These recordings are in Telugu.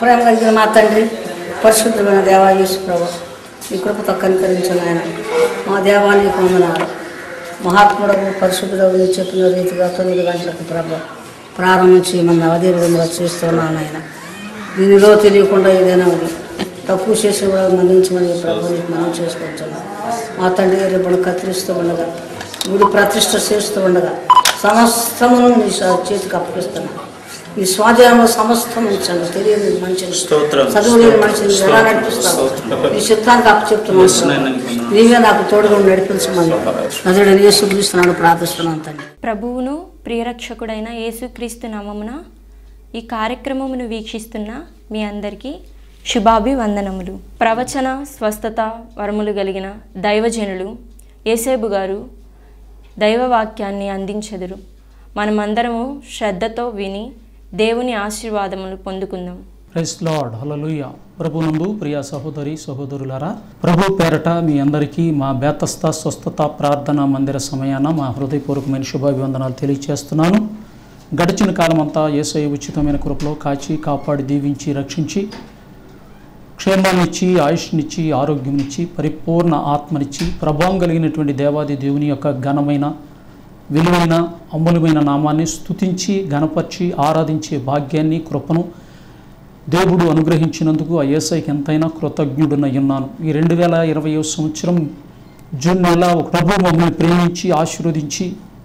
ప్రేమ కలిగిన మా తండ్రి పరిశుద్ధమైన దేవా యేసు ప్రభు ఈ కృపతో కనికరించిన ఆయన మా దేవానికి వందనాలు మహాత్ముడకు పరిశుద్ధుడు నీ చెప్పిన రీతిగా తొమ్మిది గంటలకు ప్రభు ప్రారంభం చేయమని అదే విధంగా చేస్తున్నాను ఆయన దీనిలో తెలియకుండా ఏదైనా ఉంది తక్కువ చేసిన కూడా మన్నించమని ప్రభు నీకు మనం చేసుకుంటున్నాం మా తండ్రి గారి ఇప్పుడు కత్తిరిస్తూ ఉండగా గుడి ప్రతిష్ట చేస్తూ ఉండగా సమస్తమును నీ చేతికి అప్పగిస్తున్నాను ఈ స్వాధ్యాయంలో సమస్తం ఉంచండి తెలియని మనిషిని స్తోత్రం. చదువులేని మనిషిని ఎలా నడిపిస్తావు స్తోత్రం. నీ చిత్తానికి అప్పచెప్తున్నాను నీవే నాకు తోడుగా నడిపించమని నదుడని యేసు క్రీస్తున్నాను ప్రార్థిస్తున్నాను తండ్రి ప్రభువును ప్రియరక్షకుడైన యేసుక్రీస్తు నామమున ఈ కార్యక్రమమును వీక్షిస్తున్న మీ అందరికీ శుభాభివందనములు ప్రవచన స్వస్థత వరములు కలిగిన దైవజనులు ఏసేబు గారు దైవవాక్యాన్ని అందించెదరు మనమందరము శ్రద్ధతో విని దేవుని ఆశీర్వాదములు పొందుకుందాం ప్రైస్ లార్డ్ హలలుయ ప్రభునందు ప్రియ సహోదరి సహోదరులారా ప్రభు పేరట మీ అందరికీ మా బేతస్థ స్వస్థత ప్రార్థన మందిర సమయాన మా హృదయపూర్వకమైన శుభాభివందనాలు తెలియజేస్తున్నాను గడిచిన కాలమంతా యేసయ్య ఉచితమైన కృపలో కాచి కాపాడి దీవించి రక్షించి క్షేమాన్నిచ్చి ఆయుష్నిచ్చి ఆరోగ్యంనిచ్చి పరిపూర్ణ ఆత్మనిచ్చి ప్రభావం కలిగినటువంటి దేవాది దేవుని యొక్క ఘనమైన విలువైన అమూల్యమైన నామాన్ని స్తుతించి ఘనపరిచి ఆరాధించే భాగ్యాన్ని కృపను దేవుడు అనుగ్రహించినందుకు ఆ ఏసైకి ఎంతైనా కృతజ్ఞుడునై ఉన్నాను ఈ రెండు వేల ఇరవై సంవత్సరం జూన్ నెల ఒక ప్రభు మమ్మల్ని ప్రేమించి ఆశీర్వదించి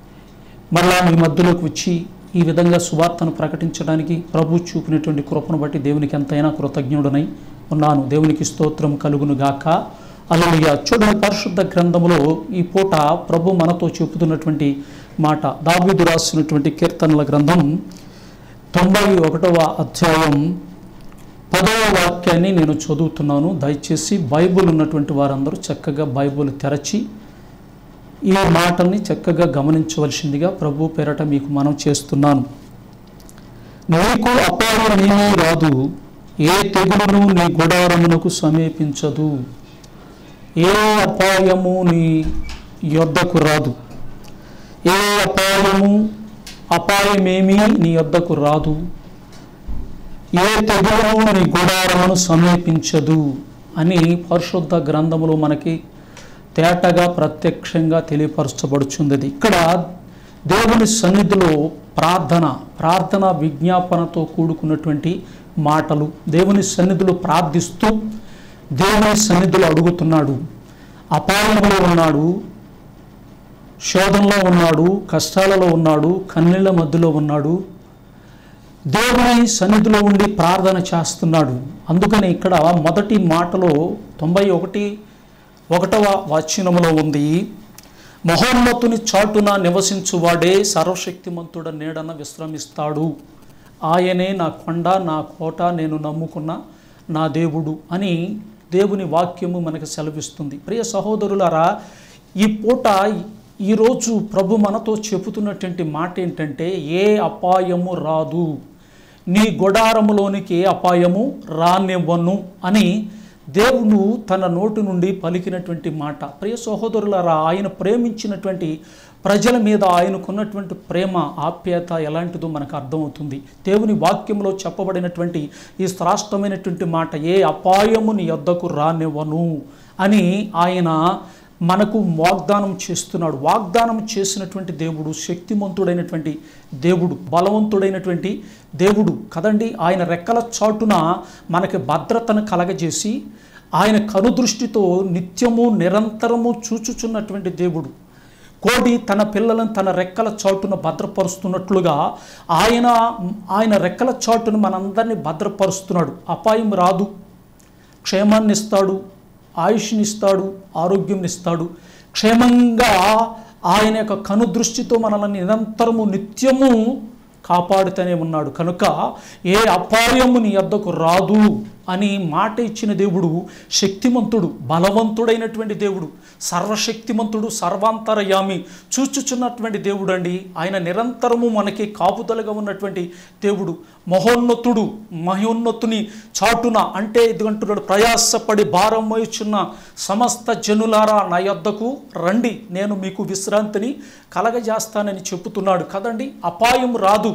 మరలా మీ మధ్యలోకి వచ్చి ఈ విధంగా సువార్తను ప్రకటించడానికి ప్రభు చూపినటువంటి కృపను బట్టి దేవునికి ఎంతైనా కృతజ్ఞుడనై ఉన్నాను దేవునికి స్తోత్రం కలుగును గాక అలలుయ చూడండి పరిశుద్ధ గ్రంథములో ఈ పూట ప్రభు మనతో చెబుతున్నటువంటి మాట దావీదు రాసినటువంటి కీర్తనల గ్రంథం తొంభై ఒకటవ అధ్యాయం పదవ వాక్యాన్ని నేను చదువుతున్నాను దయచేసి బైబుల్ ఉన్నటువంటి వారందరూ చక్కగా బైబుల్ తెరచి ఈ మాటల్ని చక్కగా గమనించవలసిందిగా ప్రభు పేరట మీకు మనం చేస్తున్నాను నీకు అపాయమేమీ రాదు ఏ తెగులును నీ గుడారమునకు సమీపించదు ఏ అపాయము నీ యొద్దకు రాదు ఏ అపాయము అపాయమేమీ నీ యొద్దకు రాదు ఏ తెగులను నీ గుడారమును సమీపించదు అని పరిశుద్ధ గ్రంథములో మనకి తేటగా ప్రత్యక్షంగా తెలియపరచబడుచున్నది ఇక్కడ దేవుని సన్నిధిలో ప్రార్థన ప్రార్థన విజ్ఞాపనతో కూడుకున్నటువంటి మాటలు దేవుని సన్నిధిలో ప్రార్థిస్తూ దేవుని సన్నిధిలో అడుగుతున్నాడు అపాయంలో ఉన్నాడు శోధనలో ఉన్నాడు కష్టాలలో ఉన్నాడు కన్నీళ్ల మధ్యలో ఉన్నాడు దేవుని సన్నిధిలో ఉండి ప్రార్థన చేస్తున్నాడు అందుకని ఇక్కడ మొదటి మాటలో తొంభై ఒకటి ఒకటవ వాచ్యనములో ఉంది మహోన్నతుని చాటున నివసించువాడే సర్వశక్తిమంతుడ నీడన విశ్రమిస్తాడు ఆయనే నా కొండ నా కోట నేను నమ్ముకున్న నా దేవుడు అని దేవుని వాక్యము మనకు సెలవిస్తుంది ప్రియ సహోదరులారా ఈ పూట ఈరోజు ప్రభు మనతో చెబుతున్నటువంటి మాట ఏంటంటే ఏ అపాయము రాదు నీ గుడారములోనికి ఏ అపాయము రానివ్వను అని దేవుడు తన నోటి నుండి పలికినటువంటి మాట ప్రియ సహోదరులారా ఆయన ప్రేమించినటువంటి ప్రజల మీద ఆయనకున్నటువంటి ప్రేమ ఆప్యాయత ఎలాంటిదో మనకు అర్థమవుతుంది దేవుని వాక్యంలో చెప్పబడినటువంటి ఈ శ్రాష్టమైనటువంటి మాట ఏ అపాయము నీ యొద్దకు రానివ్వను అని ఆయన మనకు వాగ్దానం చేస్తున్నాడు వాగ్దానం చేసినటువంటి దేవుడు శక్తిమంతుడైనటువంటి దేవుడు బలవంతుడైనటువంటి దేవుడు కదండి ఆయన రెక్కల చాటున మనకి భద్రతను కలగజేసి ఆయన కనుదృష్టితో నిత్యము నిరంతరము చూచుచున్నటువంటి దేవుడు కోడి తన పిల్లలను తన రెక్కల చాటున భద్రపరుస్తున్నట్లుగా ఆయన ఆయన రెక్కల చాటును మనందరినీ భద్రపరుస్తున్నాడు అపాయం రాదు క్షేమాన్ని ఇస్తాడు ఆయుష్ని ఇస్తాడు ఆరోగ్యం ఇస్తాడు క్షేమంగా ఆయన యొక్క కనుదృష్టితో మనల్ని నిరంతరము నిత్యము కాపాడుతూనే ఉన్నాడు కనుక ఏ అపాయము నీ వద్దకు రాదు అని మాట ఇచ్చిన దేవుడు శక్తిమంతుడు బలవంతుడైనటువంటి దేవుడు సర్వశక్తిమంతుడు సర్వాంతరయామి చూచుచున్నటువంటి దేవుడు అండి ఆయన నిరంతరము మనకి కాపుదలగా ఉన్నటువంటి దేవుడు మహోన్నతుడు మహోన్నతుని చాటున అంటే ఇదిగంటున్నాడు ప్రయాసపడి భారం మోయుచున్న సమస్త జనులారా నా యొద్దకు రండి నేను మీకు విశ్రాంతిని కలగజేస్తానని చెబుతున్నాడు కదండి అపాయం రాదు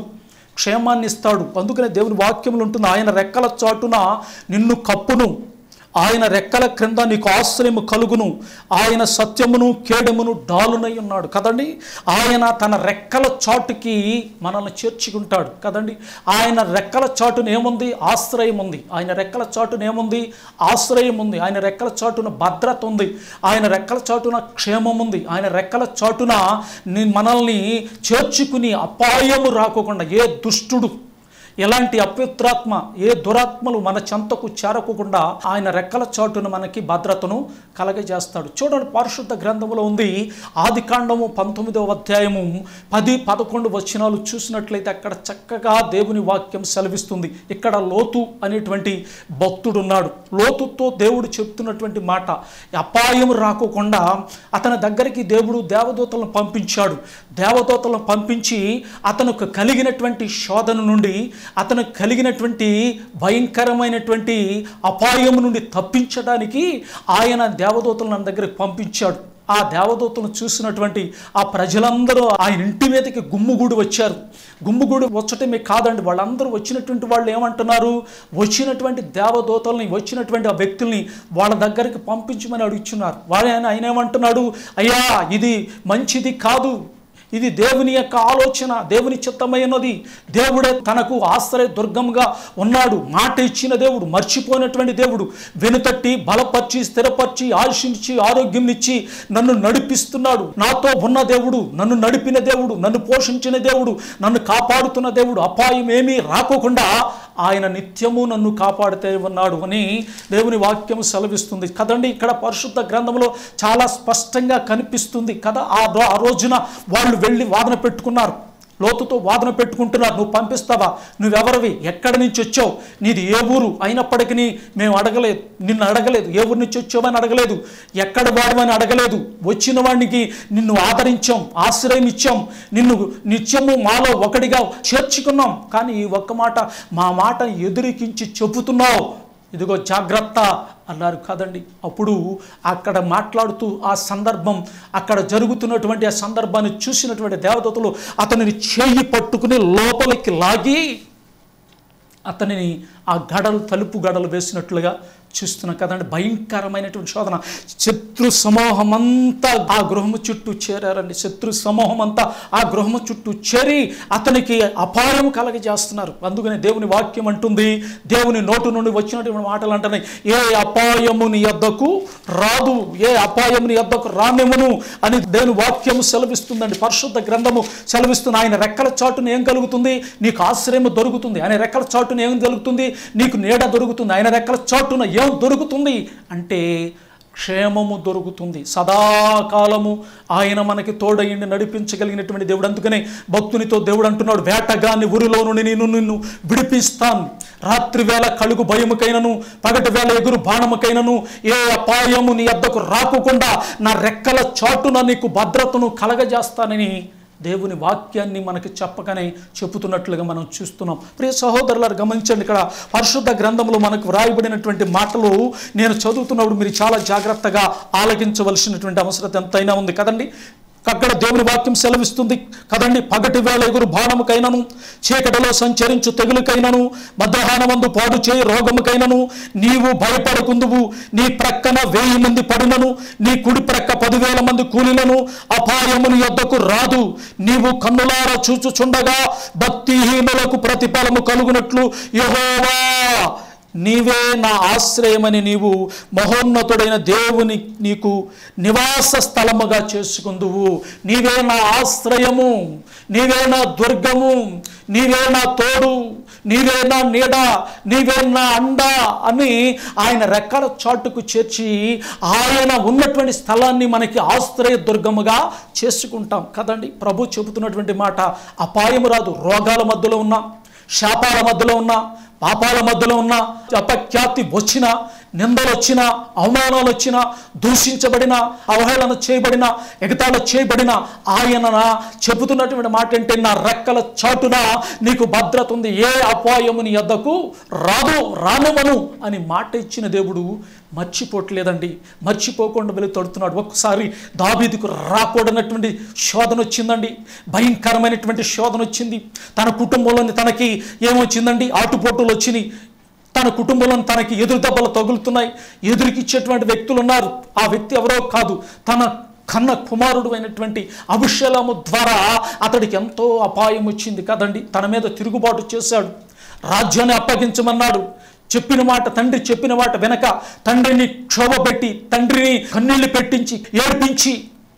క్షేమాన్ని ఇస్తాడు అందుకనే దేవుని వాక్యములు ఉంటుంది ఆయన రెక్కల చాటున నిన్ను కప్పును ఆయన రెక్కల క్రింద నీకు ఆశ్రయము కలుగును ఆయన సత్యమును కేడమును డాలునై ఉన్నాడు కదండి ఆయన తన రెక్కల చాటుకి మనల్ని చేర్చుకుంటాడు కదండి ఆయన రెక్కల చాటున ఏముంది ఆశ్రయం ఉంది ఆయన రెక్కల చాటున ఏముంది ఆశ్రయం ఉంది ఆయన రెక్కల చాటున భద్రత ఉంది ఆయన రెక్కల చాటున క్షేమం ఉంది ఆయన రెక్కల చాటున ని- మనల్ని చేర్చుకుని అపాయము రాకోకుండా ఏ దుష్టుడు ఎలాంటి అపవిత్రాత్మ ఏ దురాత్మలు మన చెంతకు చేరకుండా ఆయన రెక్కల చాటున మనకి భద్రతను కలగజేస్తాడు చూడండి పరిశుద్ధ గ్రంథములో ఉంది ఆది కాండము పంతొమ్మిదవ అధ్యాయము పది పదకొండు వచనాలు చూసినట్లయితే అక్కడ చక్కగా దేవుని వాక్యం సెలవిస్తుంది ఇక్కడ లోతు అనేటువంటి భక్తుడున్నాడు లోతుతో దేవుడు చెప్తున్నటువంటి మాట అపాయం రాకోకుండా అతని దగ్గరికి దేవుడు దేవదూతలను పంపించాడు దేవదూతలను పంపించి అతనికి కలిగినటువంటి శోధన నుండి అతనికి కలిగినటువంటి భయంకరమైనటువంటి అపాయం నుండి తప్పించడానికి ఆయన దేవదూతలను మన దగ్గరికి పంపించాడు ఆ దేవదూతలను చూసినటువంటి ఆ ప్రజలందరూ ఆయన ఇంటి మీదకి గుమ్ముగూడి వచ్చారు గుమ్ముగూడి వచ్చటమే కాదండి వాళ్ళందరూ వచ్చినటువంటి వాళ్ళు ఏమంటున్నారు వచ్చినటువంటి దేవదూతల్ని వచ్చినటువంటి ఆ వ్యక్తుల్ని వాళ్ళ దగ్గరికి పంపించమని అడుగుతున్నారు వాళ్ళ ఆయన ఏమంటున్నాడు అయ్యా ఇది మంచిది కాదు ఇది దేవుని యొక్క ఆలోచన దేవుని చిత్తమైనది దేవుడే తనకు ఆశ్రయ దుర్గంగా ఉన్నాడు మాట ఇచ్చిన దేవుడు మర్చిపోయినటువంటి దేవుడు వెనుతట్టి బలపరిచి స్థిరపరిచి ఆశించి ఆరోగ్యంనిచ్చి నన్ను నడిపిస్తున్నాడు నాతో ఉన్న దేవుడు నన్ను నడిపిన దేవుడు నన్ను పోషించిన దేవుడు నన్ను కాపాడుతున్న దేవుడు అపాయం ఏమీ రాకోకుండా ఆయన నిత్యము నన్ను కాపాడుతూ ఉన్నాడు అని దేవుని వాక్యం సెలవిస్తుంది కదండి ఇక్కడ పరిశుద్ధ గ్రంథంలో చాలా స్పష్టంగా కనిపిస్తుంది కదా ఆ రో- ఆ రోజున వాళ్ళు వెళ్ళి వాదన పెట్టుకున్నారు లోతుతో వాదన పెట్టుకుంటున్నారు నువ్వు పంపిస్తావా నువ్వెవరివి ఎక్కడి నుంచి వచ్చావు నీది ఏ ఊరు అయినప్పటికీ మేము అడగలేదు నిన్ను అడగలేదు ఏ ఊరు నుంచి వచ్చావని అడగలేదు ఎక్కడ వాడమని అడగలేదు వచ్చిన వాడికి నిన్ను ఆదరించాం ఆశ్రయం ఇచ్చాం నిన్ను నిత్యము మాలో ఒకటిగా చేర్చుకున్నాం కానీ ఈ ఒక్క మాట మా మాట ఎదురికించి చెబుతున్నావు ఇదిగో జాగ్రత్త అన్నారు కాదండి అప్పుడు అక్కడ మాట్లాడుతూ ఆ సందర్భం అక్కడ జరుగుతున్నటువంటి ఆ సందర్భాన్ని చూసినటువంటి దేవదూతలు అతనిని చేయి పట్టుకుని లోపలికి లాగి అతనిని ఆ గడలు తలుపు గడలు వేసినట్లుగా చూస్తున్నాం కదండి భయంకరమైనటువంటి శోధన శత్రు సమూహం అంతా ఆ గృహము చుట్టూ చేరారండి శత్రు సమూహం అంతా ఆ గృహము చుట్టూ చేరి అతనికి అపాయం కలగజేస్తున్నారు అందుకని దేవుని వాక్యం అంటుంది దేవుని నోటు నుండి వచ్చినటువంటి మాటలు అంటున్నాయి ఏ అపాయము నీ యొద్దకు రాదు ఏ అపాయము నీ యొద్దకు రానివ్వను అని దేవుని వాక్యము సెలవిస్తుందండి పరిశుద్ధ గ్రంథము సెలవిస్తుంది ఆయన రెక్కల చాటున ఏం కలుగుతుంది నీకు ఆశ్రయం దొరుకుతుంది ఆయన రెక్కల చాటున ఏం దొరుకుతుంది నీకు నీడ దొరుకుతుంది ఆయన రెక్కల చాటున ఏం దొరుకుతుంది అంటే క్షేమము దొరుకుతుంది సదాకాలము ఆయన మనకి తోడయిండి నడిపించగలిగినటువంటి దేవుడు అందుకనే భక్తునితో దేవుడు అంటున్నాడు వేటగాని ఊరిలో నుండి నేను నిన్ను విడిపిస్తాను రాత్రి వేళ కలుగు భయముకైనను పగటి వేళ ఎగురు బాణముకైనను ఏ అపాయము నీ అద్దకు రాకుండా నా రెక్కల చాటున నీకు భద్రతను కలగజేస్తానని దేవుని వాక్యాన్ని మనకి చెప్పకనే చెబుతున్నట్లుగా మనం చూస్తున్నాం ప్రియ సహోదరులారు గమనించండి ఇక్కడ పరిశుద్ధ గ్రంథంలో మనకు వ్రాయబడినటువంటి మాటలు నేను చదువుతున్నప్పుడు మీరు చాలా జాగ్రత్తగా ఆలకించవలసినటువంటి అవసరం ఎంతైనా ఉంది కదండి అక్కడ దేవుని వాక్యం సెలవిస్తుంది కదండి పగటి వేళ ఎగురు బాణముకైనను చీకటిలో సంచరించు తెగులుకైనను మధ్యాహ్నమందు పాడు చేయి రోగముకైనను నీవు భయపడకుందువు నీ ప్రక్కన వెయ్యి మంది పడినను నీ కుడి ప్రక్క పదివేల మంది కూలినను అపాయముని యొద్దకు రాదు నీవు కన్నులారా చూచుచుండగా భక్తిహీనులకు ప్రతిఫలము కలుగునట్లు యెహోవా నీవే నా ఆశ్రయమని నీవు మహోన్నతుడైన దేవుని నీకు నివాస స్థలముగా చేసుకుందువు నీవే నా ఆశ్రయము నీవే నా దుర్గము నీవే నా తోడు నీవే నా నీడ నీవే నా అండ అని ఆయన రెక్కల చాటుకు చేర్చి ఆయన ఉన్నటువంటి స్థలాన్ని మనకి ఆశ్రయ దుర్గముగా చేసుకుంటాం కదండి ప్రభు చెబుతున్నటువంటి మాట అపాయము రాదు రోగాల మధ్యలో ఉన్నా శాపాల మధ్యలో ఉన్నా పాపాల మధ్యలో ఉన్న అపఖ్యాతి వచ్చినా నిందలు వచ్చినా అవమానాలు వచ్చినా దూషించబడిన అవహేళన చేయబడిన ఎగతాళ చేయబడిన ఆయన చెబుతున్నటువంటి మాట ఏంటి నా రెక్కల చాటున నీకు భద్రత ఉంది ఏ అపాయము నీ యొద్దకు రాదు రానువను అని మాట ఇచ్చిన దేవుడు మర్చిపోవట్లేదండి మర్చిపోకుండా వెళ్ళి తడుతున్నాడు ఒక్కసారి దాబీదుకు రాకూడనటువంటి శోధన వచ్చిందండి భయంకరమైనటువంటి శోధన వచ్చింది తన కుటుంబంలోని తనకి ఏమొచ్చిందండి ఆటుపోటులు వచ్చినాయి తన కుటుంబంలో తనకి ఎదురు దెబ్బలు తగులుతున్నాయి ఎదురుకిచ్చేటువంటి వ్యక్తులు ఉన్నారు ఆ వ్యక్తి ఎవరో కాదు తన కన్న కుమారుడు అయినటువంటి అభిషేలము ద్వారా అతడికి ఎంతో అపాయం వచ్చింది కదండి తన మీద తిరుగుబాటు చేశాడు రాజ్యాన్ని అప్పగించమన్నాడు చెప్పిన మాట తండ్రి చెప్పిన మాట వెనక తండ్రిని క్షోభపెట్టి తండ్రిని కన్నీళ్లు పెట్టించి ఏడ్పించి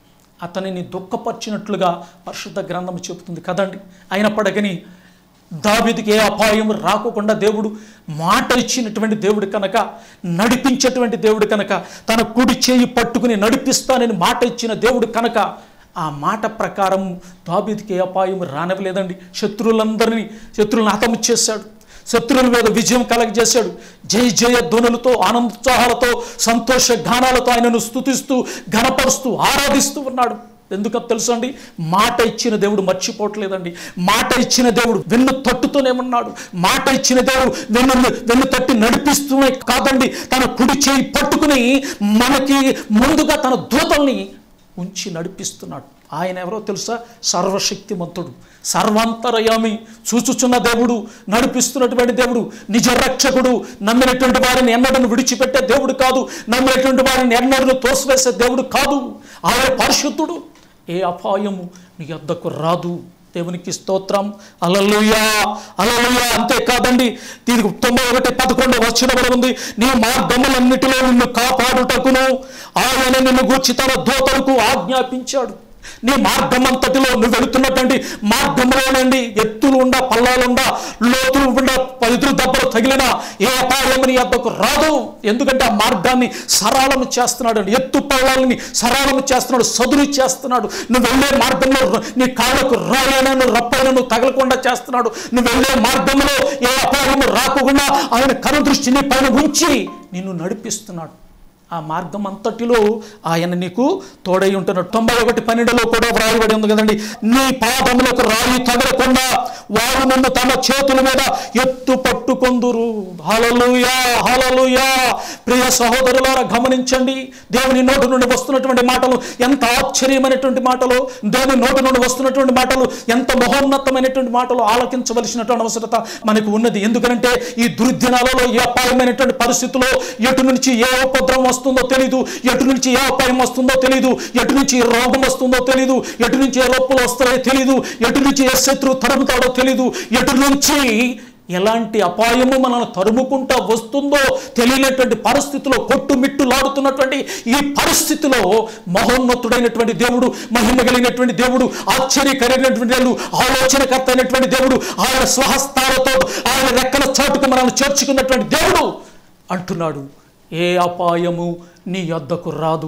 అతనిని దుఃఖపరిచినట్లుగా పరిశుద్ధ గ్రంథం చెబుతుంది కదండి అయినప్పటికీ దావీదుకి ఏ అపాయం రాకోకుండా దేవుడు మాట ఇచ్చినటువంటి దేవుడు కనుక నడిపించేటువంటి దేవుడు కనుక తన కుడి చేయి పట్టుకుని నడిపిస్తానని మాట ఇచ్చిన దేవుడు కనుక ఆ మాట ప్రకారం దాబీదికి ఏ అపాయం రానివ్వలేదండి శత్రువులందరినీ శత్రువులను హతము చేశాడు శత్రువుల మీద విజయం కలగజేశాడు జయ జయ ధ్వనులతో ఆనందోత్సాహాలతో సంతోష గానాలతో ఆయనను స్తుతిస్తూ ఘనపరుస్తూ ఆరాధిస్తూ ఉన్నాడు ఎందుకో తెలుసండి మాట ఇచ్చిన దేవుడు మర్చిపోవట్లేదండి మాట ఇచ్చిన దేవుడు వెన్ను తట్టుతూనే ఉన్నాడు మాట ఇచ్చిన దేవుడు వెన్ను వెన్ను తట్టి నడిపిస్తూనే కాదండి తన కుడి చేయి పట్టుకుని మనకి ముందుగా తన దూతల్ని ఉంచి నడిపిస్తున్నాడు ఆయన ఎవరో తెలుసా సర్వశక్తిమంతుడు సర్వాంతరయామి చూచుచున్న దేవుడు నడిపిస్తున్నటువంటి దేవుడు నిజ రక్షకుడు నమ్మినటువంటి వారిని ఎన్నడను విడిచిపెట్టే దేవుడు కాదు నమ్మినటువంటి వారిని ఎన్నడను తోసివేసే దేవుడు కాదు ఆయన పరిశుద్ధుడు ఏ అపాయము నీ వద్దకు రాదు దేవునికి స్తోత్రం అలలుయా అలలుయా అంతేకాదండి దీనికి తొంభై ఒకటి పదకొండు వచ్చిన ఉంది నీ మార్గములన్నిటిలో నిన్ను కాపాడుటకును ఆయన నిన్ను గూర్చి తన దోతలకు ఆజ్ఞాపించాడు నీ మార్గం అంతటిలో నువ్వు వెళుతున్నటువంటి మార్గంలోనండి ఎత్తులు ఉండా పల్లాలు ఉండా లోతులు ఉండా ఎదురు దెబ్బలు తగిలిన ఏ అపాయం నీ అద్దకు రాదు ఎందుకంటే ఆ మార్గాన్ని సరళము చేస్తున్నాడు అండి ఎత్తు పల్లాలని సరళము చేస్తున్నాడు సదురు చేస్తున్నాడు నువ్వు వెళ్ళే మార్గంలో నీ కాళ్ళకు రాయనను రప్పైనను తగలకుండా చేస్తున్నాడు నువ్వు వెళ్ళే మార్గంలో ఏ అపాయము రాకుండా ఆయన కనుదృష్టి నీ పైన ఉంచి నిన్ను నడిపిస్తున్నాడు ఆ మార్గం అంతటిలో ఆయన నీకు తోడై ఉంటున్నాడు తొంభై ఒకటి పన్నెండులో కూడా వ్రాయబడి ఉంది కదండి నీ పాదములకు రాయి తగలకుండా వారు నన్ను తమ చేతుల మీద ఎత్తు పట్టుకొందురు హలలుయా హలలుయా ప్రియ సహోదరులారా గమనించండి దేవుని నోటి నుండి వస్తున్నటువంటి మాటలు ఎంత ఆశ్చర్యమైనటువంటి మాటలు దేవుని నోటి నుండి వస్తున్నటువంటి మాటలు ఎంత మహోన్నతమైనటువంటి మాటలు ఆలకించవలసినటువంటి అవసరత మనకు ఉన్నది ఎందుకంటే ఈ దుర్దినాలలో ఏ అపాయమైనటువంటి పరిస్థితుల్లో ఎటు నుంచి ఏ ఉపద్రవం వస్తుందో తెలీదు ఎటు నుంచి ఏ అపాయం వస్తుందో తెలీదు ఎటు నుంచి ఏ రోగం వస్తుందో తెలీదు ఎటు నుంచి ఏ లోప్పులు వస్తాయో తెలీదు ఎటు నుంచి ఏ శత్రువు తరుముతాడో తెలీదు ఎటు నుంచి ఎలాంటి అపాయము మనల్ని తరుముకుంటా వస్తుందో తెలియనటువంటి పరిస్థితిలో కొట్టుమిట్టులాడుతున్నటువంటి ఈ పరిస్థితిలో మహోన్నతుడైనటువంటి దేవుడు మహిమ కలిగినటువంటి దేవుడు ఆశ్చర్యకరమైనటువంటి దేవుడు ఆలోచనకర్త అయినటువంటి దేవుడు ఆయన స్వహస్తాలతో ఆయన రెక్కల చాటుకు మనల్ని చేర్చుకున్నటువంటి దేవుడు అంటున్నాడు ఏ అపాయము నీ యొద్దకు రాదు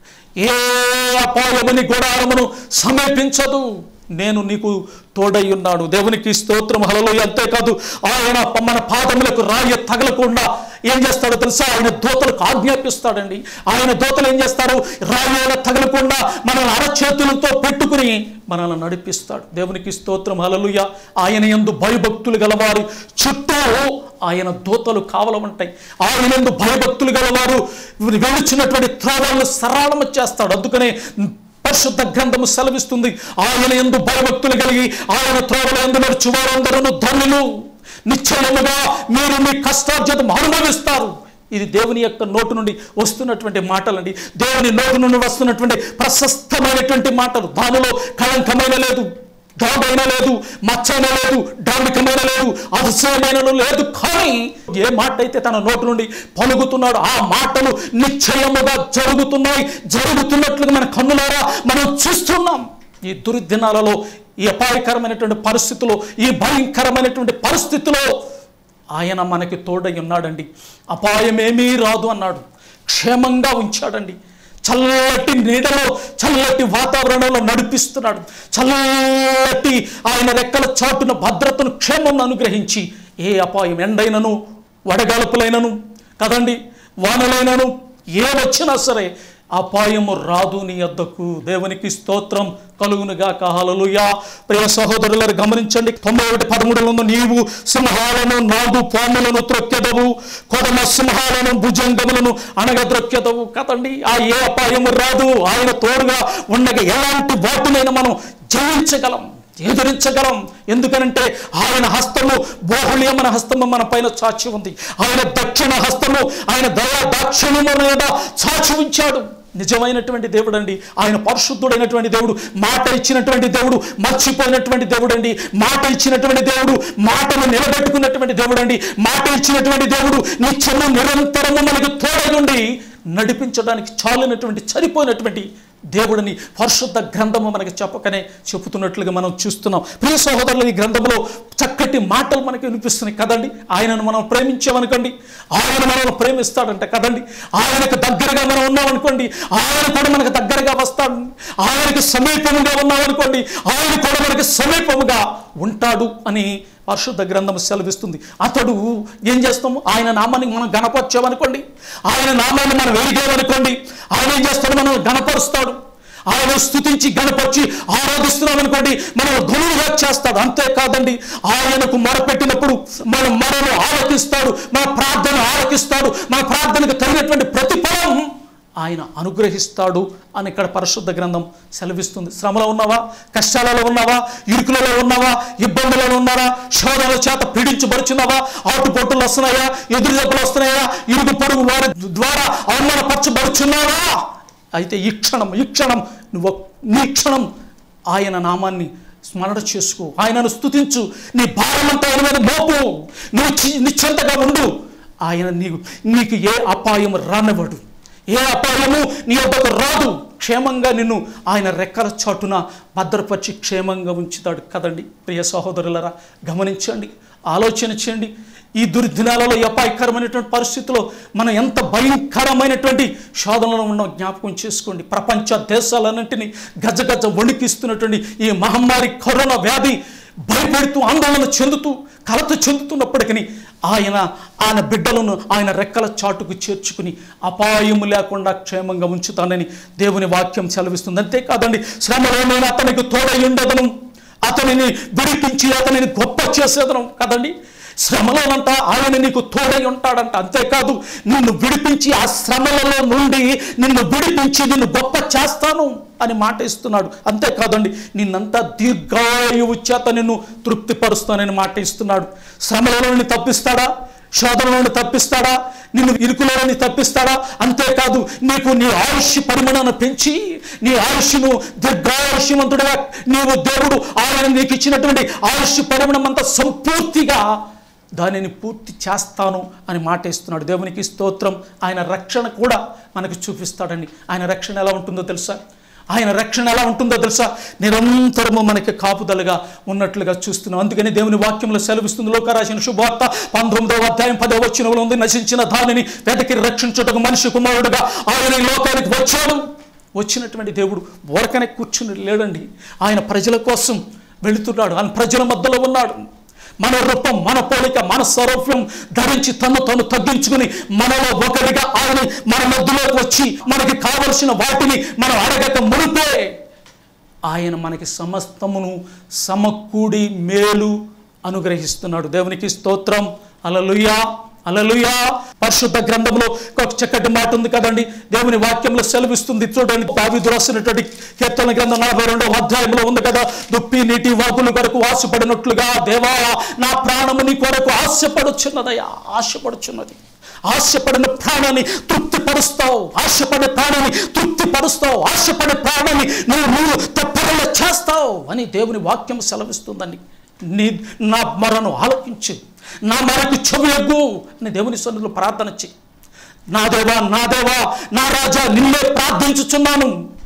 ఏ అపాయముని గుడారమును సమీపించదు నేను నీకు తోడై ఉన్నాడు దేవునికి స్తోత్రం హలలో అంతేకాదు ఆయన మన పాదములకు రాయ తగలకుండా ఏం చేస్తాడో తెలుసా ఆయన దూతలకు ఆజ్ఞాపిస్తాడండి ఆయన దూతలు ఏం చేస్తారు రాయ తగలకుండా మనల్ని అరచేతులతో పెట్టుకుని మనల్ని నడిపిస్తాడు దేవునికి స్తోత్రం హలలుయ ఆయన ఎందు భయభక్తులు గలవారు చుట్టూ ఆయన దూతలు కావలమంటాయి ఆయన ఎందు భయభక్తులు గలవారు వెలుచున్నటువంటి త్రోవలను సరళము చేస్తాడు అందుకనే పరిశుద్ధ గ్రంథము సెలవిస్తుంది ఆయన ఎందు భయభక్తులు కలిగి ఆయన త్రోవల ఎందు నడుచు వారందరూ ధనులు నిశ్చయముగా మీరు మీ కష్టార్జితం అనుభవిస్తారు ఇది దేవుని యొక్క నోటు నుండి వస్తున్నటువంటి మాటలండి దేవుని నోటు నుండి వస్తున్నటువంటి ప్రశస్తమైనటువంటి మాటలు దానిలో కళంకమైన లేదు దాగైన లేదు మచ్చైన లేదు డాంబికమైన లేదు అతిశయమైన లేదు కానీ ఏ మాట అయితే తన నోటు నుండి పలుకుతున్నాడు ఆ మాటలు నిశ్చయముగా జరుగుతున్నాయి జరుగుతున్నట్లుగా మన కన్నులారా మనం చూస్తున్నాం ఈ దుర్దినాలలో ఈ అపాయకరమైనటువంటి పరిస్థితుల్లో ఈ భయంకరమైనటువంటి పరిస్థితిలో ఆయన మనకి తోడై ఉన్నాడండి అపాయమేమీ రాదు అన్నాడు క్షేమంగా ఉంచాడండి చల్లటి నీడలో చల్లటి వాతావరణంలో నడిపిస్తున్నాడు చల్లటి ఆయన రెక్కల చాటున భద్రతను క్షేమం అనుగ్రహించి ఏ అపాయం ఎండైనను వడగాల్పులైనను కదండి వానలైనను ఏ వచ్చినా సరే అపాయము రాదు నీ వద్దకు దేవునికి స్తోత్రం కలుగునుగా కాహలలుయా ప్రియ సహోదరులను గమనించండి తొంభై ఒకటి పదమూడులను నీవు సింహాలను నాగు పాములను త్రొక్కెదవు కొడమ సింహాలను భుజంగములను అనగద్రొక్కెదవు కదండి ఆ ఏ అపాయము రాదు ఆయన తోడుగా ఉండగా ఎలాంటి వాటినైనా మనం జయించగలం ఎదురించగలం ఎందుకనంటే ఆయన హస్తము బాహుళ్యమైన హస్తము మన పైన చాచి ఉంది ఆయన దక్షిణ హస్తము ఆయన దయా దాక్షిణ్యము మీద చాచి ఉంచాడు నిజమైనటువంటి దేవుడు అండి ఆయన పరిశుద్ధుడైనటువంటి దేవుడు మాట ఇచ్చినటువంటి దేవుడు మర్చిపోయినటువంటి దేవుడు అండి మాట ఇచ్చినటువంటి దేవుడు మాటను నిలబెట్టుకున్నటువంటి దేవుడు అండి మాట ఇచ్చినటువంటి దేవుడు నిత్యము నిరంతరము మనకు తోడై ఉండి నడిపించడానికి చాలినటువంటి చనిపోయినటువంటి దేవుడిని పరిశుద్ధ గ్రంథము మనకి చెప్పకనే చెబుతున్నట్లుగా మనం చూస్తున్నాం ప్రియ సహోదరులు ఈ గ్రంథంలో చక్కటి మాటలు మనకి వినిపిస్తున్నాయి కదండి ఆయనను మనం ప్రేమించామనుకోండి ఆయన మనల్ని ప్రేమిస్తాడంట కదండి ఆయనకు దగ్గరగా మనం ఉన్నామనుకోండి ఆయన కూడా మనకు దగ్గరగా వస్తాడు ఆయనకు సమీపముగా ఉన్నామనుకోండి ఆయన కూడా మనకి సమీపముగా ఉంటాడు అని పరిశుద్ధ గ్రంథం సెలవిస్తుంది అతడు ఏం చేస్తాము ఆయన నామాన్ని మనం గణపరచామనుకోండి ఆయన నామాన్ని మనం వెలిగేమనుకోండి ఆయన ఏం చేస్తాడు మనం గణపరుస్తాడు ఆయన స్థుతించి గణపరిచి ఆరాధిస్తున్నాం అనుకోండి మనం ధనులుగా చేస్తాడు అంతేకాదండి ఆయనకు మొరపెట్టినప్పుడు మన మనను ఆలకిస్తాడు మన ప్రార్థన ఆలకిస్తాడు మన ప్రార్థనకు తగినటువంటి ప్రతిఫలం ఆయన అనుగ్రహిస్తాడు అని ఇక్కడ పరిశుద్ధ గ్రంథం సెలవిస్తుంది శ్రమలో ఉన్నావా కష్టాలలో ఉన్నావా ఇరుకులలో ఉన్నావా ఇబ్బందులలో ఉన్నారా శోధనల చేత పీడించబడుచున్నావా ఆటుపోటులు వస్తున్నాయా ఎదురు దెబ్బలు వస్తున్నాయా ఇరుగు పొరుగు వారి ద్వారా అవమానపరచబడుచున్నావా అయితే ఈ క్షణం ఈ క్షణం నువ్వు నీ క్షణం ఆయన నామాన్ని స్మరణ చేసుకో ఆయనను స్తుతించు నీ భారమంతా ఆయన మీద మోపు నువ్వు చి- నిశ్చింతగా ఉండు ఆయన నీకు నీకు ఏ అపాయం రానివ్వడు ఏ అపాయము నీ వద్దకు రాదు క్షేమంగా నిన్ను ఆయన రెక్కల చాటున భద్రపరిచి క్షేమంగా ఉంచుతాడు కదండి ప్రియ సహోదరులరా గమనించండి ఆలోచన చేయండి ఈ దుర్దినాలలో ఈ అపాయకరమైనటువంటి పరిస్థితిలో మనం ఎంత భయంకరమైనటువంటి శోధనలో ఉన్న జ్ఞాపకం చేసుకోండి ప్రపంచ దేశాలన్నింటినీ గజగజ వణికిస్తున్నటువంటి ఈ మహమ్మారి కరోనా వ్యాధి భయపెడుతూ ఆందోళన చెందుతూ కలత చెందుతున్నప్పటికీ ఆయన ఆయన బిడ్డలను ఆయన రెక్కల చాటుకు చేర్చుకుని అపాయము లేకుండా క్షేమంగా ఉంచుతానని దేవుని వాక్యం సెలవిస్తుంది అంతేకాదండి శ్రమలో నేను అతనికి తోడై ఉండదను అతనిని విడిపించి అతనిని గొప్ప చేసేదను కదండి శ్రమలోనంట ఆయన నీకు తోడై ఉంటాడంట అంతేకాదు నిన్ను విడిపించి ఆ శ్రమలలో నుండి నిన్ను విడిపించి నిన్ను గొప్ప చేస్తాను అని మాట ఇస్తున్నాడు అంతేకాదండి నిన్నంతా దీర్ఘాయువు చేత నిన్ను తృప్తిపరుస్తానని మాట ఇస్తున్నాడు శ్రమలలో నుండి తప్పిస్తాడా శోధన నుండి తప్పిస్తాడా నిన్ను ఇరుకులో నుండి తప్పిస్తాడా అంతేకాదు నీకు నీ ఆయుష్ పరిమాణాన్ని పెంచి నీ ఆయుష్ను దీర్ఘాయుష్యవంతుడుగా నీవు దేవుడు ఆయన నీకు ఇచ్చినటువంటి ఆయుష్ పరిమాణం అంతా సంపూర్తిగా దానిని పూర్తి చేస్తాను అని మాట ఇస్తున్నాడు దేవునికి స్తోత్రం ఆయన రక్షణ కూడా మనకు చూపిస్తాడండి ఆయన రక్షణ ఎలా ఉంటుందో తెలుసా ఆయన రక్షణ ఎలా ఉంటుందో తెలుసా నిరంతరము మనకి కాపుదలగా ఉన్నట్లుగా చూస్తున్నాం అందుకని దేవుని వాక్యంలో సెలవిస్తుంది లోకరాశిన శుభవార్త పంతొమ్మిదవ అధ్యాయం పదవ వచ్చినలో ఉంది నశించిన దానిని వెతకి రక్షించుటకు మనిషి కుమారుడుగా ఆయన ఈ లోకానికి వచ్చాడు వచ్చినటువంటి దేవుడు ఊరకనే కూర్చుని లేడండి ఆయన ప్రజల కోసం వెళుతున్నాడు ఆయన ప్రజల మధ్యలో ఉన్నాడు మన రూపం మన పోలిక మన స్వరూప్యం ధరించి తను తను తగ్గించుకుని మనలో ఒకరిగా ఆయన మన మధ్యలోకి వచ్చి మనకి కావలసిన వాటిని మనం అడగక మునిపే ఆయన మనకి సమస్తమును సమకూడి మేలు అనుగ్రహిస్తున్నాడు దేవునికి స్తోత్రం అలలుయా అలలుయా పరిశుద్ధ గ్రంథంలో ఒక చక్కటి మాట ఉంది కదండి దేవుని వాక్యంలో సెలవిస్తుంది చూడండి దావిదు రాసినటువంటి కీర్తన గ్రంథం నలభై రెండవ అధ్యాయంలో ఉంది కదా దుప్పి నీటి వాకుల కొరకు ఆశపడినట్లుగా దేవా నా ప్రాణము నీ కొరకు ఆశపడుచున్నదయ్యా ఆశపడుచున్నది ఆశపడిన ప్రాణాన్ని తృప్తిపరుస్తావు ఆశపడే ప్రాణాన్ని తృప్తిపరుస్తావు ఆశపడే ప్రాణాన్ని నువ్వు నువ్వు తప్పకుండా చేస్తావు అని దేవుని వాక్యం సెలవిస్తుందండి నీ నా మరను ఆలకించు నా మరకు చెవియగ్గు అని దేవుని సన్నిధిలో ప్రార్థన చెయ్యి నా దేవా నా దేవా నా రాజా నిన్నే ప్రార్థించుచున్నాను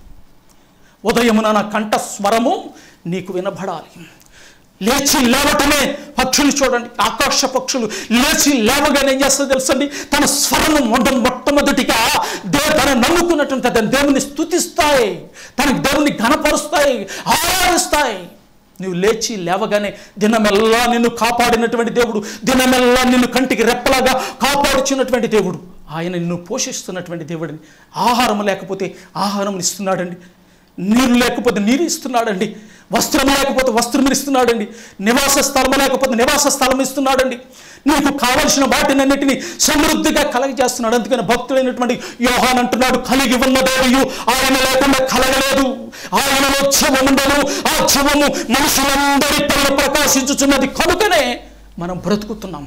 ఉదయమున నా కంఠ స్వరము నీకు వినబడాలి లేచి లేవటమే పక్షులు చూడండి ఆకాశ పక్షులు లేచి లేవగానే ఏం చేస్తుందో తెలుసండి తన స్వరము మొట్ట మొట్టమొదటిగా దే తన నమ్ముకున్నటువంటి తన దేవుని స్థుతిస్తాయి తనకి దేవుని ఘనపరుస్తాయి ఆరాధిస్తాయి నువ్వు లేచి లేవగానే దినమెల్లా నిన్ను కాపాడినటువంటి దేవుడు దినమెల్లా నిన్ను కంటికి రెప్పలాగా కాపాడుచున్నటువంటి దేవుడు ఆయన నిన్ను పోషిస్తున్నటువంటి దేవుడిని ఆహారం లేకపోతే ఆహారం ఇస్తున్నాడండి నీరు లేకపోతే నీరు ఇస్తున్నాడండి వస్త్రం లేకపోతే వస్త్రం ఇస్తున్నాడండి నివాస స్థలం లేకపోతే నివాస స్థలం ఇస్తున్నాడండి నీకు కావలసిన వాటినన్నిటిని సమృద్ధిగా కలగజేస్తున్నాడు అందుకని భక్తుడైనటువంటి యోహాన్ అంటున్నాడు కలిగి ఉన్నదేవియు ఆయన లేకుండా కలగలేదు ఆయనలో జీవం ఉండదు ఆ జీవము మనుషులందరి పైన ప్రకాశించుచున్నది కనుకనే మనం బ్రతుకుతున్నాం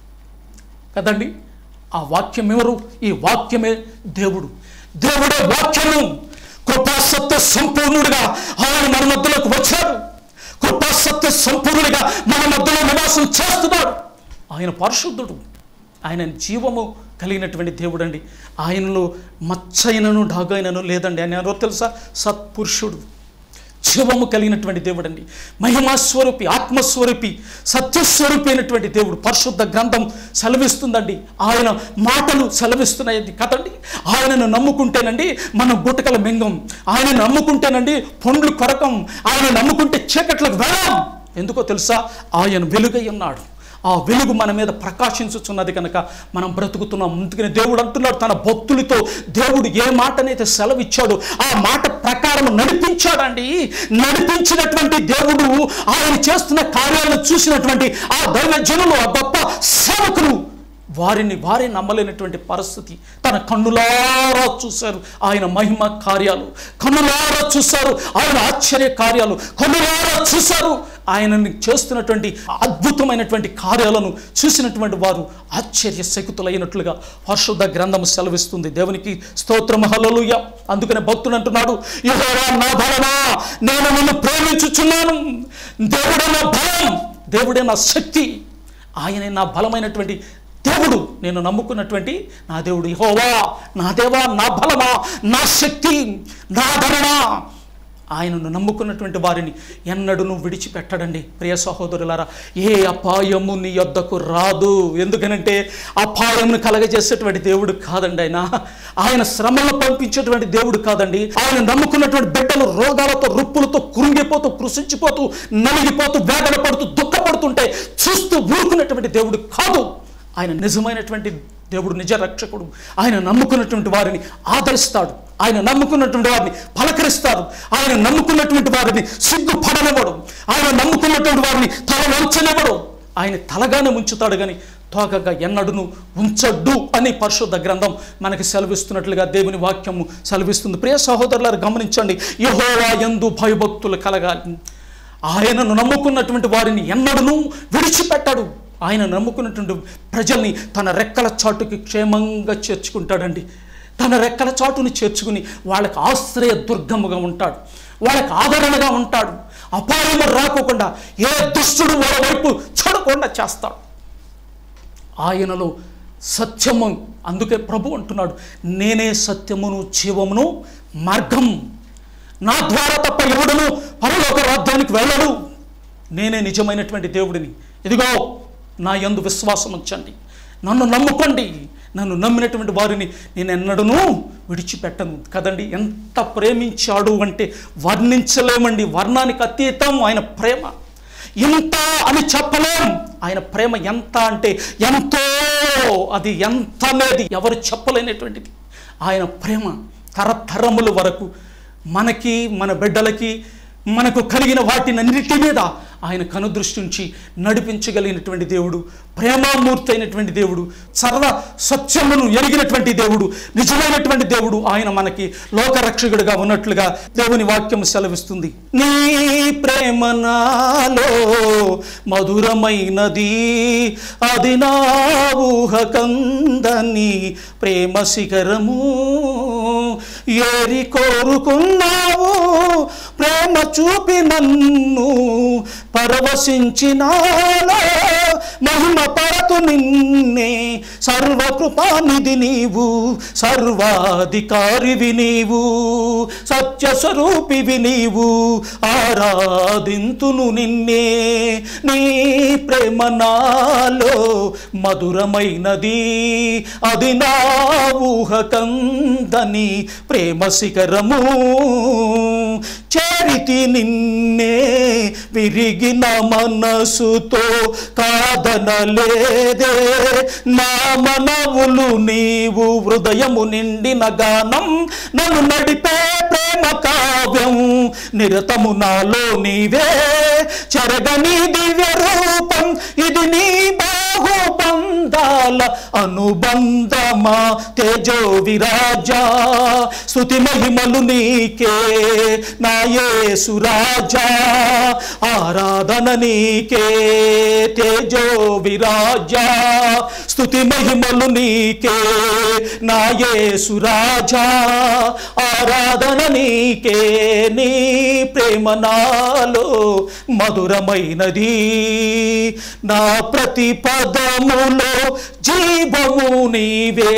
కదండి ఆ వాక్యం ఎవరు ఈ వాక్యమే దేవుడు దేవుడే వాక్యము కృపాసత్య సంపూర్ణుడిగా ఆయన మన మధ్యలోకి వచ్చాడు కృపాసత్య సంపూర్ణుడిగా మన మధ్యలో నివాసం చేస్తున్నాడు ఆయన పరిశుద్ధుడు ఆయన జీవము కలిగినటువంటి దేవుడు అండి ఆయనలో మచ్చైనను డాగైనను లేదండి ఆయన ఎవరో తెలుసా సత్పురుషుడు జీవము కలిగినటువంటి దేవుడు అండి మహిమాస్వరూపి ఆత్మస్వరూపి సత్యస్వరూపి అయినటువంటి దేవుడు పరిశుద్ధ గ్రంథం సెలవిస్తుందండి ఆయన మాటలు సెలవిస్తున్నాయి కదండి ఆయనను నమ్ముకుంటేనండి మనం గుటకల మింగం ఆయన నమ్ముకుంటేనండి పండ్లు కొరకం ఆయన నమ్ముకుంటే చీకట్లకు వెళ్ళాం ఎందుకో తెలుసా ఆయన వెలుగై ఉన్నాడు ఆ వెలుగు మన మీద ప్రకాశించుచున్నది కనుక మనం బ్రతుకుతున్నాం అందుకని దేవుడు అంటున్నాడు తన భక్తులతో దేవుడు ఏ మాటనైతే సెలవిచ్చాడో ఆ మాట ప్రకారం నడిపించాడండి నడిపించినటువంటి దేవుడు ఆయన చేస్తున్న కార్యాలను చూసినటువంటి ఆ దైవ జనులు ఆ గొప్ప సేవకులు వారిని వారే నమ్మలేనటువంటి పరిస్థితి తన కన్నులారా చూశారు ఆయన మహిమ కార్యాలు కన్నులారా చూశారు ఆయన ఆశ్చర్య కార్యాలు కన్నులారా చూశారు ఆయనని చేస్తున్నటువంటి అద్భుతమైనటువంటి కార్యాలను చూసినటువంటి వారు ఆశ్చర్య శకుతులైనట్లుగా పరిశుద్ధ గ్రంథం సెలవిస్తుంది దేవునికి స్తోత్రం హల్లెలూయ అందుకనే భక్తుడు అంటున్నాడు యెహోవా నా బలమా నేను నిన్ను ప్రేమించుచున్నాను దేవుడే నా బలం దేవుడే నా శక్తి ఆయనే నా బలమైనటువంటి దేవుడు నేను నమ్ముకున్నటువంటి నా దేవుడు యెహోవా నా దేవా నా బలమా నా శక్తి నా ధరణా ఆయనను నమ్ముకున్నటువంటి వారిని ఎన్నడూ విడిచిపెట్టడండి ప్రియ సహోదరులారా ఏ అపాయము నీ యొద్దకు రాదు ఎందుకనంటే అపాయమును కలగజేసేటువంటి దేవుడు కాదండి ఆయన ఆయన శ్రమలను పంపించేటువంటి దేవుడు కాదండి ఆయన నమ్ముకున్నటువంటి బిడ్డలు రోగాలతో రుప్పులతో కురింగిపోతూ కృషించిపోతూ నలిగిపోతూ వేదన పడుతూ దుఃఖపడుతుంటే చూస్తూ ఊరుకున్నటువంటి దేవుడు కాదు ఆయన నిజమైనటువంటి దేవుడు నిజ రక్షకుడు ఆయన నమ్ముకున్నటువంటి వారిని ఆదరిస్తాడు ఆయన నమ్ముకున్నటువంటి వారిని పలకరిస్తాడు ఆయన నమ్ముకున్నటువంటి వారిని సిగ్గుపడనివ్వడు ఆయన నమ్ముకున్నటువంటి వారిని తల వంచనివ్వడు ఆయన తలగానే ఉంచుతాడు కానీ తోకగా ఎన్నడును ఉంచడ్డు అని పరిశుద్ధ గ్రంథం మనకి సెలవిస్తున్నట్లుగా దేవుని వాక్యము సెలవిస్తుంది ప్రియ సహోదరులారు గమనించండి యహోవా ఎందు భయభక్తులు కలగాలి ఆయనను నమ్ముకున్నటువంటి వారిని ఎన్నడూ విడిచిపెట్టాడు ఆయన నమ్ముకున్నటువంటి ప్రజల్ని తన రెక్కల చాటుకి క్షేమంగా చేర్చుకుంటాడండి తన రెక్కల చాటుని చేర్చుకుని వాళ్ళకి ఆశ్రయ దుర్గముగా ఉంటాడు వాళ్ళకి ఆదరణగా ఉంటాడు అపాయము రాకోకుండా ఏ దుష్టుడు వాళ్ళ వైపు చూడకుండా చేస్తాడు ఆయనలో సత్యము అందుకే ప్రభు అంటున్నాడు నేనే సత్యమును జీవమును మార్గం నా ద్వారా తప్ప ఎవడును పరలోక రాజ్యానికి వెళ్ళడు నేనే నిజమైనటువంటి దేవుడిని ఇదిగో నా యందు విశ్వాసం ఉంచండి నన్ను నమ్ముకోండి నన్ను నమ్మినటువంటి వారిని నేను ఎన్నడూ విడిచిపెట్టను కదండి ఎంత ప్రేమించాడు అంటే వర్ణించలేమండి వర్ణానికి అతీతం ఆయన ప్రేమ ఇంత అని చెప్పలేం ఆయన ప్రేమ ఎంత అంటే ఎంతో అది ఎంత అనేది ఎవరు చెప్పలేనటువంటిది ఆయన ప్రేమ తరతరముల వరకు మనకి మన బిడ్డలకి మనకు కలిగిన వాటినన్నిటి మీద ఆయన కనుదృష్టి ఉంచి నడిపించగలిగినటువంటి దేవుడు ప్రేమామూర్తి అయినటువంటి దేవుడు సర్వ సత్యమును ఎరిగినటువంటి దేవుడు నిజమైనటువంటి దేవుడు ఆయన మనకి లోకరక్షకుడిగా ఉన్నట్లుగా దేవుని వాక్యం సెలవిస్తుంది నీ ప్రేమ నాలో మధురమైనది అది నా ఊహకందని ప్రేమ శిఖరము ఏరి కోరుకున్నావు ప్రేమ చూపి నన్ను పరవశించినాలో మహిమ పరతు నిన్నే సర్వకృపానిధి నీవు సర్వాధికారివి నీవు సత్యస్వరూపివి నీవు ఆరాధింతును నిన్నే నీ ప్రేమ నాలో మధురమైనది అది నా ఊహకందని ప్రేమ శిఖరము చేరితి నిన్నే విరిగిన మనసుతో కాదనలేదే నా మనవులు నీవు హృదయము నిండిన గానం నన్ను నడిపే ప్రేమ కావ్యం నిరతము నాలో నీవే చెరగని దివ్య రూపం ఇది నీ బాహుబంధాల అనుబంధమా తేజో విరాజా స్తుతి మహిమలు నీకే నాయేసు రాజా ఆరాధన నీకే తేజో విరాజా స్తుతి మహిమలు నీకే నాయేసు రాజా ఆరాధన నీకే నీ ప్రేమ నాలో మధురమైనది నా ప్రతి పదములో జీవము నీవే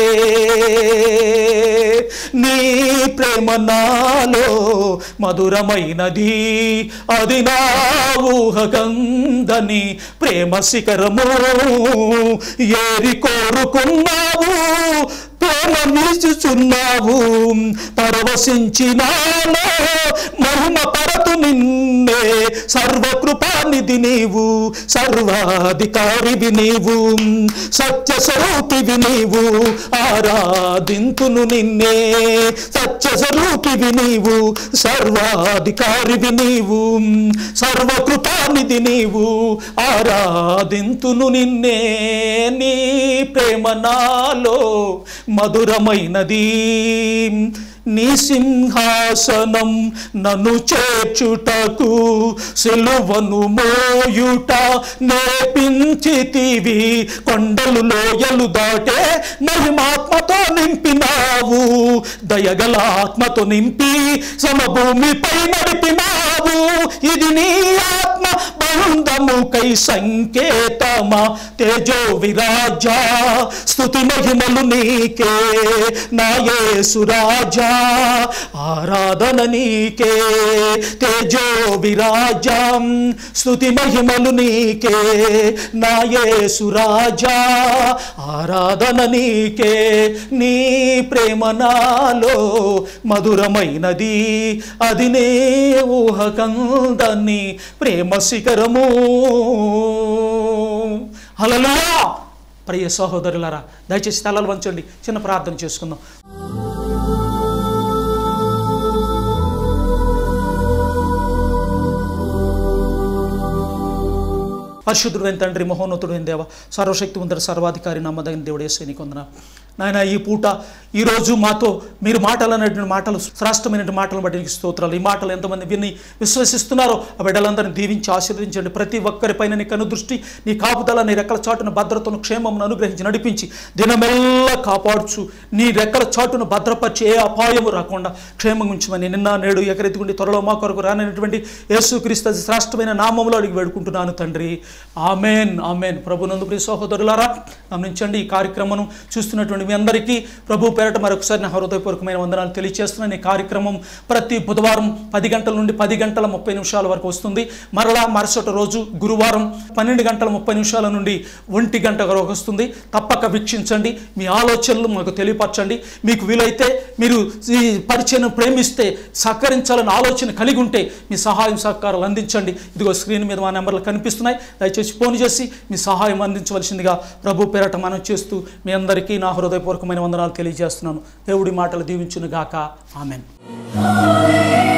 నీ ప్రేమ నాలో మధురమైనది అది నా ఊహగందని ప్రేమ శిఖరము ఏరి కోరుకున్నావు ప్రేమ నిలుచుచున్నావు పరవశించినాలో మహిమ పరతు నిన్నే సర్వకృపానిధి నీవు సర్వాధికారివి నీవు సత్య స్వరూపివి నీవు ఆరాధింతును నిన్నే సత్య స్వరూపివి నీవు సర్వాధికారివి నీవు సర్వకృపానిధి నీవు ఆరాధింతును నిన్నే నీ ప్రేమ నాలో మధురమైనది నీ సింహాసనం నన్ను చేర్చుటకు సిలువను మోయుట నేర్పించితివి కొండలు లోయలు దాటే మహిమాత్మతో నింపినావు దయగల ఆత్మతో నింపి సమభూమిపై నడిపినావు ఇది నీ ఆత్మ బంధముకై సంకేతమా తేజో విరాజా స్తుతి మహిమలు నీకే నాయేసు రాజా ఆరాధన నీకే తేజో విరాజం స్తుతి మహిమలు నీకే నాయేసు రాజా ఆరాధన నీకే నీ ప్రేమ నాలో మధురమైనది అది నే ఊహకందని ప్రేమ శిఖరము హలలా ప్రియ సహోదరులారా దయచేసి తలలు వంచండి చిన్న ప్రార్థన చేసుకుందాం పరిశుద్ధుడైన తండ్రి మహోన్నతుడైన దేవ సర్వశక్తివంతుడు సర్వాధికారి నమ్మదగిన దేవుడే సైనిక వందన నాయన ఈ పూట ఈరోజు మాతో మీరు మాటలు అనేటువంటి మాటలు శ్రేష్టమైనటువంటి మాటలను బట్టి నీకు స్తోత్రాలు ఈ మాటలు ఎంతమంది విని విశ్వసిస్తున్నారో ఆ బిడ్డలందరినీ దీవించి ఆశీర్వదించండి ప్రతి ఒక్కరిపైన నీ కనుదృష్టి నీ కాపుదల నీ రెక్కల చాటున భద్రతను క్షేమమును అనుగ్రహించి నడిపించి దినమెల్లా కాపాడుచు నీ రెక్కల చాటును భద్రపరిచి ఏ అపాయము రాకుండా క్షేమం ఉంచమని నిన్న నేడు ఎకరెత్తుకుండి త్వరలో మా కొరకు రానటువంటి యేసుక్రీస్తు అతి శ్రేష్టమైన నామంలో అడిగి వేడుకుంటున్నాను తండ్రి ఆమెన్ ఆమెన్ ప్రభునందు ప్రియ సహోదరులారా గమనించండి ఈ కార్యక్రమం చూస్తున్నటువంటి మీ అందరికీ ప్రభు పేరట మరొకసారి నా హృదయపూర్వకమైన వందనాలు తెలియజేస్తున్నాను ఈ కార్యక్రమం ప్రతి బుధవారం పది గంటల నుండి పది గంటల ముప్పై నిమిషాల వరకు వస్తుంది మరలా మరుసటి రోజు గురువారం పన్నెండు గంటల ముప్పై నిమిషాల నుండి ఒంటి గంట వరకు వస్తుంది తప్పక వీక్షించండి మీ ఆలోచనలు మాకు తెలియపరచండి మీకు వీలైతే మీరు ఈ పరిచయం ప్రేమిస్తే సహకరించాలని ఆలోచన కలిగి ఉంటే మీ సహాయం సహకారాలు అందించండి ఇదిగో స్క్రీన్ మీద మా నెంబర్లు కనిపిస్తున్నాయి దయచేసి ఫోన్ చేసి మీ సహాయం అందించవలసిందిగా ప్రభు పేరట మనం చేస్తూ మీ అందరికీ నా హృదయపూర్వకమైన వందనాలు తెలియజేస్తున్నాను దేవుడి మాటలు దీవించును గాక ఆమెన్